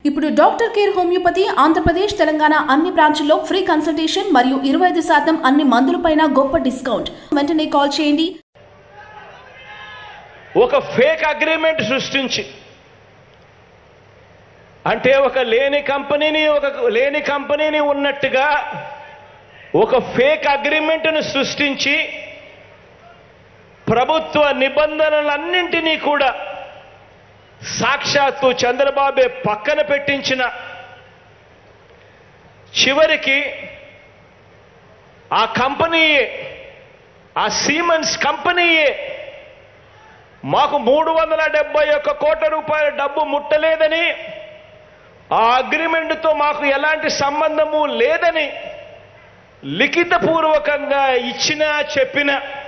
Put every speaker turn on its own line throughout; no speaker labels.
ఇప్పుడు doctor care homeopathy Andhra Pradesh Telangana అన్ని బ్రాంచ్ల్లో ఫ్రీ కన్సల్టేషన్ మరియు ఇరవై ఐదు శాతం అన్ని మందులపైన గొప్ప డిస్కౌంట్ వెంటనే కాల్ చేయండి
ఒక ఫేక్ అగ్రిమెంట్ సృష్టించి అంటే ఒక లేని కంపెనీని ఒక లేని కంపెనీని ఉన్నట్టుగా ఒక ఫేక్ అగ్రిమెంట్ను సృష్టించి ప్రభుత్వ నిబంధనలన్నింటినీ కూడా సాక్షాత్తు చంద్రబాబే పక్కన పెట్టించిన చివరికి ఆ కంపెనీయే ఆ సీమన్స్ కంపెనీయే మాకు మూడు వందల డెబ్బై ఒక్క కోట్ల రూపాయల డబ్బు ముట్టలేదని ఆ అగ్రిమెంట్తో మాకు ఎలాంటి సంబంధము లేదని లిఖితపూర్వకంగా ఇచ్చినా చెప్పిన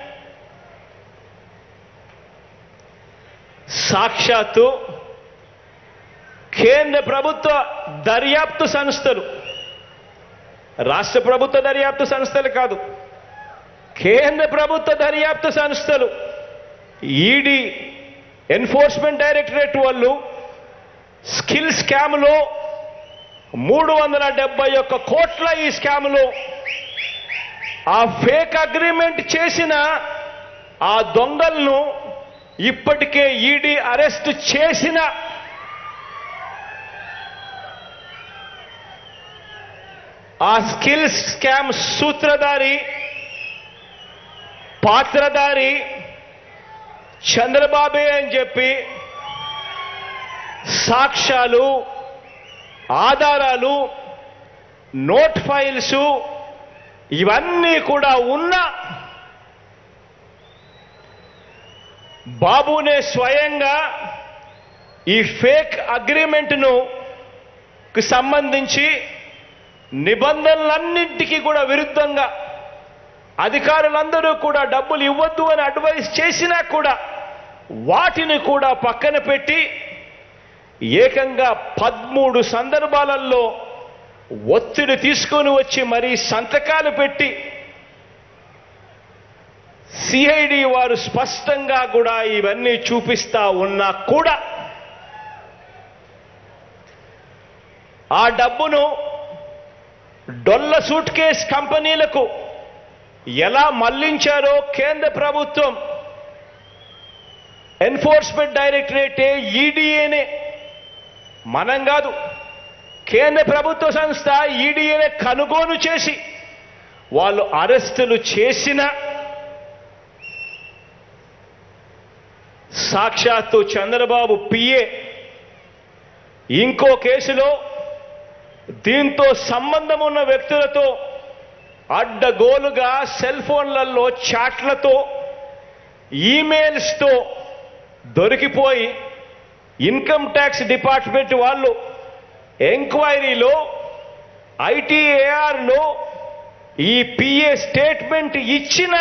సాక్షాత్తు కేంద్ర ప్రభుత్వ దర్యాప్తు సంస్థలు రాష్ట్ర ప్రభుత్వ దర్యాప్తు సంస్థలు కాదు కేంద్ర ప్రభుత్వ దర్యాప్తు సంస్థలు ఈడీ ఎన్ఫోర్స్మెంట్ డైరెక్టరేట్ వాళ్ళు స్కిల్ స్కామ్లో మూడు వందల డెబ్బై ఒక్క కోట్ల ఈ స్కామ్లో ఆ ఫేక్ అగ్రిమెంట్ చేసిన ఆ దొంగలను ఇప్పటికే ఈడీ అరెస్ట్ చేసిన ఆ స్కిల్ స్కామ్ సూత్రధారి పాత్రధారి చంద్రబాబే అని చెప్పి సాక్ష్యాలు ఆధారాలు నోట్ ఫైల్స్ ఇవన్నీ కూడా ఉన్న బాబునే స్వయంగా ఈ ఫేక్ అగ్రిమెంట్ను కు సంబంధించి నిబంధనలన్నింటికీ కూడా విరుద్ధంగా అధికారులందరూ కూడా డబ్బులు ఇవ్వద్దు అని అడ్వైస్ చేసినా కూడా వాటిని కూడా పక్కన పెట్టి ఏకంగా పదమూడు సందర్భాలలో ఒత్తిడి తీసుకొని వచ్చి మరీ సంతకాలు పెట్టి సిఐడి వారు స్పష్టంగా కూడా ఇవన్నీ చూపిస్తా ఉన్నా కూడా ఆ డబ్బును డొల్ల సూట్ కేస్ కంపెనీలకు ఎలా మళ్లించారో కేంద్ర ప్రభుత్వం ఎన్ఫోర్స్మెంట్ డైరెక్టరేటే ఈడీఏనే మనం కాదు కేంద్ర ప్రభుత్వ సంస్థ ఈడీఏనే కనుగోలు చేసి వాళ్ళు అరెస్టులు చేసిన సాక్షాత్తు చంద్రబాబు పిఏ ఇంకో కేసులో దీంతో సంబంధం ఉన్న వ్యక్తులతో అడ్డగోలుగా సెల్ ఫోన్లలో చాట్లతో ఈమెయిల్స్తో దొరికిపోయి ఇన్కమ్ ట్యాక్స్ డిపార్ట్మెంట్ వాళ్ళు ఎంక్వైరీలో ఐటీఏఆర్లో ఈ పిఏ స్టేట్మెంట్ ఇచ్చిన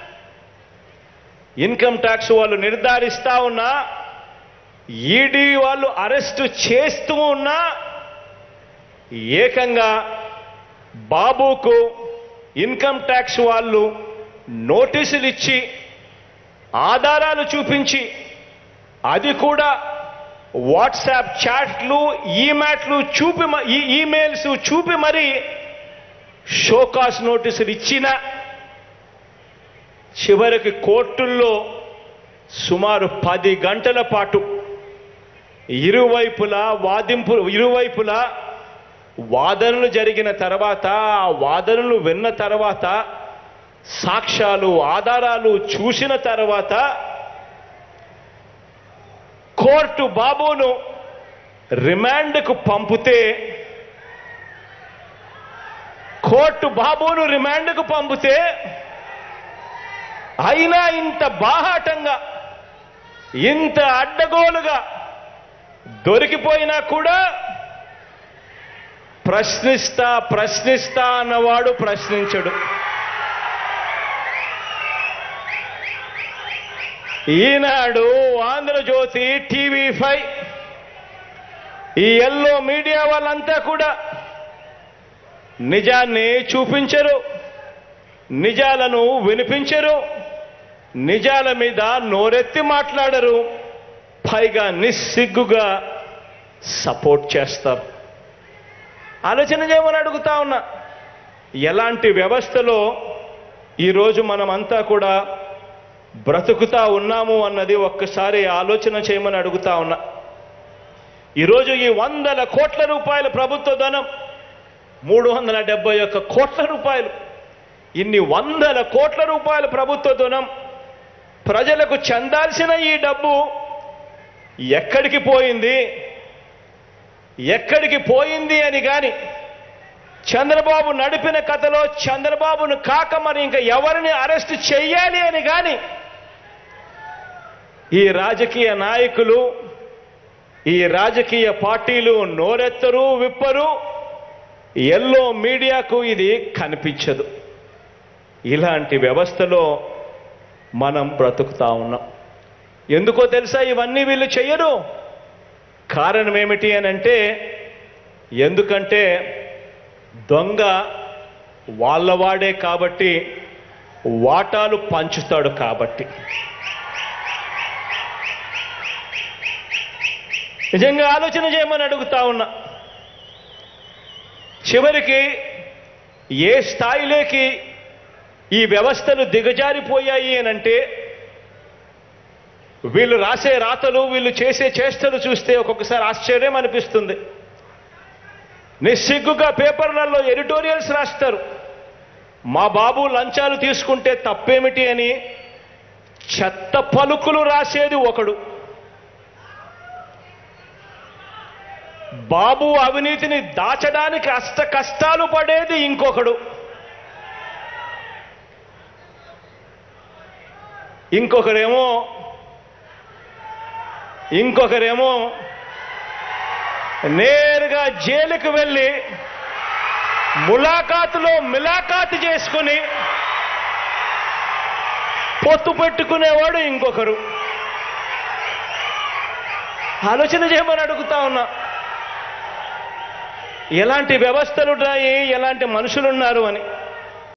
ఇన్కమ్ ట్యాక్స్ వాళ్ళు నిర్ధారిస్తా ఉన్నా ఈడీ వాళ్ళు అరెస్టు చేస్తూ ఉన్నా ఏకంగా బాబుకు ఇన్కమ్ ట్యాక్స్ వాళ్ళు నోటీసులు ఇచ్చి ఆధారాలు చూపించి అది కూడా వాట్సాప్ చాట్లు ఈమెయిల్లు చూపి మ- ఈ ఈమెయిల్స్ చూపి మరి షోకాస్ నోటీసులు ఇచ్చిన చివరికి కోర్టుల్లో సుమారు పది గంటల పాటు ఇరువైపులా వాదింపు ఇరువైపులా వాదనలు జరిగిన తర్వాత ఆ వాదనలు విన్న తర్వాత సాక్ష్యాలు ఆధారాలు చూసిన తర్వాత కోర్టు బాబును రిమాండ్కు పంపితే కోర్టు బాబును రిమాండ్కు పంపితే అయినా ఇంత బాహాటంగా ఇంత అడ్డగోలుగా దొరికిపోయినా కూడా ప్రశ్నిస్తా ప్రశ్నిస్తా అన్నవాడు ప్రశ్నించడు ఈనాడు ఆంధ్రజ్యోతి టీవీ ఫైవ్ ఈ ఎల్లో మీడియా వాళ్ళంతా కూడా నిజాన్ని చూపించరు నిజాలను వినిపించరు నిజాల మీద నోరెత్తి మాట్లాడరు పైగా నిస్సిగ్గుగా సపోర్ట్ చేస్తారు ఆలోచన చేయమని అడుగుతా ఉన్నా ఎలాంటి వ్యవస్థలో ఈరోజు మనమంతా కూడా బ్రతుకుతా ఉన్నాము అన్నది ఒక్కసారి ఆలోచన చేయమని అడుగుతా ఉన్నా ఈరోజు ఈ వందల కోట్ల రూపాయల ప్రభుత్వ ధనం మూడు వందల డెబ్బై ఒక్క కోట్ల రూపాయలు ఇన్ని వందల కోట్ల రూపాయల ప్రభుత్వ ధనం ప్రజలకు చెందాల్సిన ఈ డబ్బు ఎక్కడికి పోయింది ఎక్కడికి పోయింది అని కానీ చంద్రబాబు నడిపిన కథలో చంద్రబాబును కాక మరి ఇంకా ఎవరిని అరెస్ట్ చెయ్యాలి అని కానీ ఈ రాజకీయ నాయకులు ఈ రాజకీయ పార్టీలు నోరెత్తరు విప్పరు ఎల్లో మీడియాకు ఇది కనిపించదు ఇలాంటి వ్యవస్థలో మనం బ్రతుకుతా ఉన్నాం ఎందుకో తెలుసా ఇవన్నీ వీళ్ళు చెయ్యరు కారణం ఏమిటి అని అంటే ఎందుకంటే దొంగ వాళ్ళవాడే కాబట్టి వాటాలు పంచుతాడు కాబట్టి నిజంగా ఆలోచన చేయమని అడుగుతా ఉన్నా చివరికి ఏ స్థాయిలోకి ఈ వ్యవస్థలు దిగజారిపోయాయి అని అంటే వీళ్ళు రాసే రాతలు వీళ్ళు చేసే చేష్టలు చూస్తే ఒక్కొక్కసారి ఆశ్చర్యం అనిపిస్తుంది నిస్సిగ్గుగా పేపర్లలో ఎడిటోరియల్స్ రాస్తారు మా బాబు లంచాలు తీసుకుంటే తప్పేమిటి అని చెత్త పలుకులు రాసేది ఒకడు బాబు అవినీతిని దాచడానికి అష్ట కష్టాలు పడేది ఇంకొకడు ఇంకొకరేమో ఇంకొకరేమో నేరుగా జైలుకు వెళ్ళి ములాఖాతులో మిలాఖాతు చేసుకుని పొత్తు పెట్టుకునేవాడు ఇంకొకరు ఆలోచన చేయమని అడుగుతా ఉన్నా ఎలాంటి వ్యవస్థలు ఉన్నాయి ఎలాంటి మనుషులున్నారు అని